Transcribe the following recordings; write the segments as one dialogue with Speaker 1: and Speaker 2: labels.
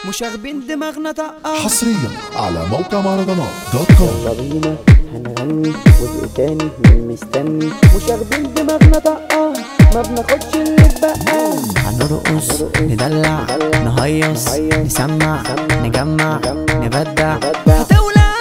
Speaker 1: مشاغبين دماغنا طقة
Speaker 2: حصريا على موقع مهرجانات دوت كوم
Speaker 3: يلا بينا هنغني جزء تاني من مستني مشاغبين دماغنا طقة ما بناخدش اللي اتبقى
Speaker 1: هنرقص ندلع نهيص نسمع نجمع نبدع هتولع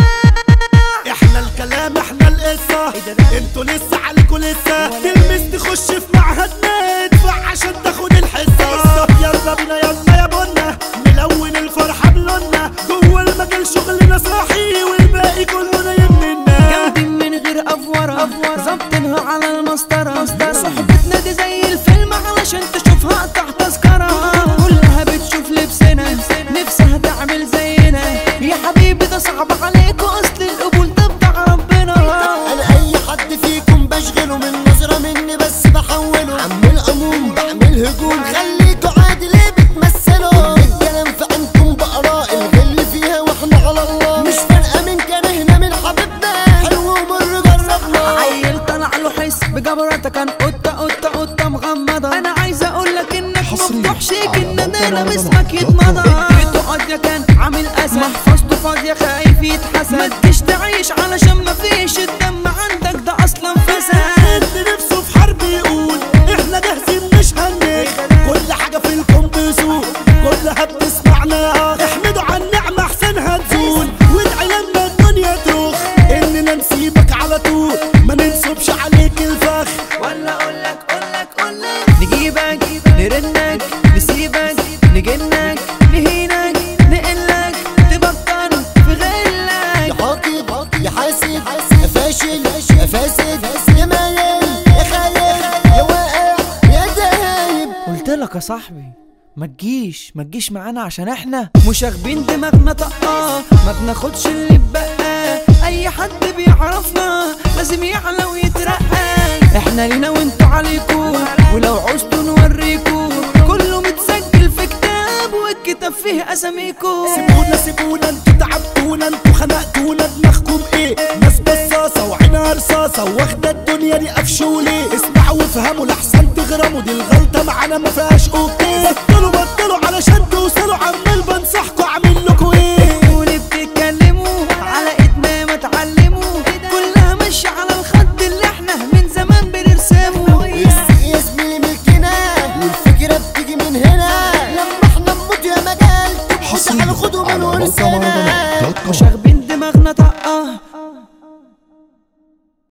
Speaker 4: احنا الكلام احنا القصة انتوا لسه عليكوا لسه تلمس تخش في معهدنا ادفع عشان تاخد الحصة يلا بينا يلا يا بنا نلون الفرحة بلوننا جوه المجال شغلنا صاحي والباقي كله نايم منا
Speaker 1: جامدين من غير افوره ظابطينها على المسطره صحبتنا دي زي الفيلم علشان تشوفها اقطع تذكره كلها بتشوف لبسنا نفسها تعمل زينا يا حبيبي ده صعب عليكوا اصل القبول ده بتاع ربنا
Speaker 5: انا اي حد فيكم بشغله من نظرة مني بس بحوله عم القانون بعمل هجوم خليكوا عادي ليه بتمثلوا الكلام في انتم بقراء الغل فيها واحنا على الله مش فارقة من كرهنا من حبيبنا حلو ومر جربنا
Speaker 1: عيل طلع له حس بجبرته كان قطه قطه قطه مغمضه انا عايز اقول لك انك
Speaker 2: حصرياً
Speaker 1: مفتوح شيك
Speaker 2: على
Speaker 1: ان
Speaker 2: موقع
Speaker 1: انا
Speaker 2: مهرجانات
Speaker 1: اسمك
Speaker 2: دوت
Speaker 1: يتمضى
Speaker 2: كوم.
Speaker 1: بيته قاضيه كان عامل اسد محفظته فاضيه خايف يتحسد ما تجيش تعيش علشان ما فيش الدم عندك ده اصلا فساد
Speaker 4: اللي نفسه في حرب يقول احنا جاهزين مش هنك كل حاجة في الكون بسوق كلها بتسمعنا يا اخ احمدوا على النعمة احسن هتزول وادعي لما الدنيا تروح اننا نسيبك على طول ما ننصبش عليك الفخ
Speaker 1: ولا اقول لك اقول لك اقول لك نجيبك نرنك نسيبك نجنك نهينك نقلك تبطل في غلك
Speaker 5: يا حاطب يا حاسد يا فاشل يا فاسد يا مايل يا خايف يا واقع يا دايب
Speaker 1: قلت لك يا صاحبي ما تجيش ما تجيش معانا عشان احنا مشاغبين دماغنا طقة ما بناخدش اللي اتبقى اي حد بيعرفنا لازم يعلى ويترقى احنا لينا وانتوا عليكوا ولو عوزتوا نوريكوا كله متسجل في كتاب والكتاب فيه اساميكوا
Speaker 4: سيبونا سيبونا انتوا تعبتونا انتوا خنقتونا دماغكم ايه ناس بصاصة وعينها رصاصة واخدة الدنيا دي قفشوا ليه اسمعوا وافهموا لحسن تغرموا دي الغلطة معانا ما فيهاش اوكي